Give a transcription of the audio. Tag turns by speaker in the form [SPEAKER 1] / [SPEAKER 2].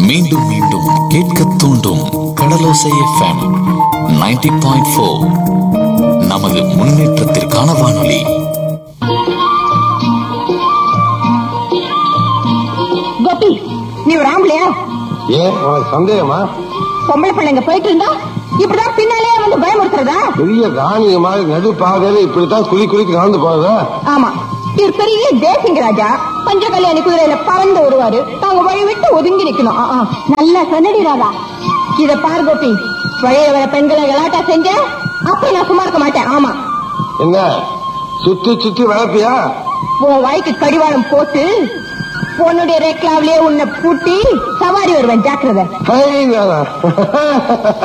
[SPEAKER 1] மீண்டும் மீண்டும் கேட்க தூண்டும் கடலோசை எஃப்எம் 90.4 பாயிண்ட் ஃபோர் நமது முன்னேற்றத்திற்கான வானொலி
[SPEAKER 2] கோபி நீ ஒரு ஆம்பளையா
[SPEAKER 3] ஏன் உனக்கு சந்தேகமா
[SPEAKER 2] பொம்பளை பிள்ளைங்க போயிட்டு இருந்தா இப்படிதான் பின்னாலே வந்து பயமுறுத்துறதா
[SPEAKER 3] பெரிய ராணிய மாதிரி நடு பாதையில இப்படித்தான் குளி குளிக்கு நடந்து போறதா
[SPEAKER 2] ஆமா இவர் பெரிய தேசிங்க ராஜா பஞ்ச கல்யாணி குதிரையில பறந்து வருவாரு நாங்க வழி விட்டு ஒதுங்கி நிக்கணும் ஆ, ஆ. நல்லா சொன்னடி ராதா இத பாரு கோபி வழியில வர பெண்களை கலாட்டா செஞ்ச அப்ப நான் சும்மா இருக்க மாட்டேன் ஆமா
[SPEAKER 3] என்ன சுத்தி சுத்தி வளர்ப்பியா
[SPEAKER 2] உன் வாய்க்கு கடிவாளம் போட்டு உன்னுடைய ரேக்லாவிலேயே உன்னை பூட்டி சவாரி வருவேன் ஜாக்கிரதை
[SPEAKER 3] ஹை, நானா?